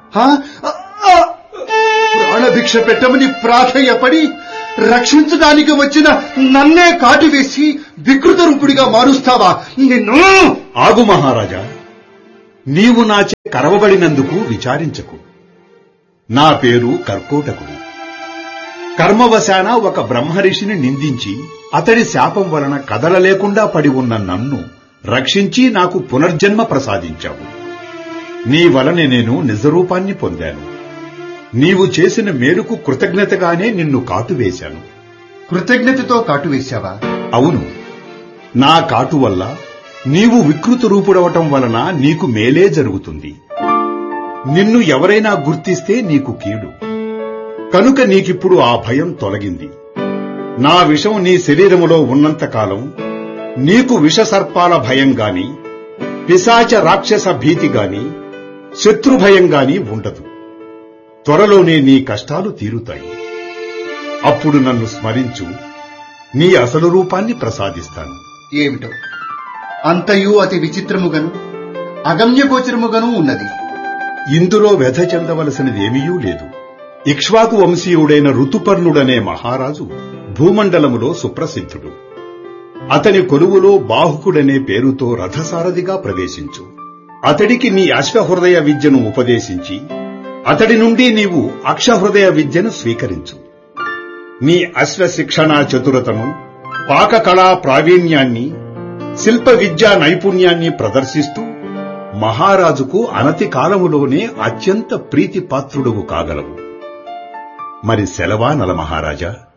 ఆ? ఆ! ఆ! ప్రాణభిక్ష పెట్టమని ప్రాధేయపడి రక్షించడానికి వచ్చిన నన్నే కాటివేసి వికృత రూపుడిగా మారుస్తావా నిన్ను ఆగు మహారాజా నీవు నాచే కరవబడినందుకు విచారించకు నా పేరు కర్కోటకుడు కర్మవశాన ఒక బ్రహ్మరిషిని నిందించి అతడి శాపం వలన కదలలేకుండా పడి ఉన్న నన్ను రక్షించి నాకు పునర్జన్మ ప్రసాదించావు నీ వలన నేను నిజరూపాన్ని పొందాను నీవు చేసిన మేలుకు కృతజ్ఞతగానే నిన్ను కాటువేశాను కృతజ్ఞతతో కాటువేశావా అవును నా కాటు వల్ల నీవు వికృత రూపుడవటం వలన నీకు మేలే జరుగుతుంది నిన్ను ఎవరైనా గుర్తిస్తే నీకు కీడు కనుక నీకిప్పుడు ఆ భయం తొలగింది నా విషం నీ శరీరములో ఉన్నంతకాలం నీకు విషసర్పాల భయం గాని పిశాచ రాక్షస భీతి గాని శత్రుభయం గాని ఉండదు త్వరలోనే నీ కష్టాలు తీరుతాయి అప్పుడు నన్ను స్మరించు నీ అసలు రూపాన్ని ప్రసాదిస్తాను ఏమిటో అంతయు అతి విచిత్రముగను అగమ్యగోచరముగను ఉన్నది ఇందులో వ్యధ చెందవలసినదేమీయూ లేదు ఇక్ష్వాకు వంశీయుడైన ఋతుపర్ణుడనే మహారాజు భూమండలములో సుప్రసిద్ధుడు అతని కొలువులో బాహుకుడనే పేరుతో రథసారథిగా ప్రవేశించు అతడికి నీ అశ్వహృదయ విద్యను ఉపదేశించి అతడి నుండి నీవు అక్షహృదయ విద్యను స్వీకరించు నీ అశ్వ శిక్షణా చతురతను పాకకళా ప్రావీణ్యాన్ని శిల్ప విద్యా నైపుణ్యాన్ని ప్రదర్శిస్తూ మహారాజుకు అనతి కాలములోనే అత్యంత ప్రీతిపాత్రుడువు కాగలవు మరి సెలవా నల మహారాజా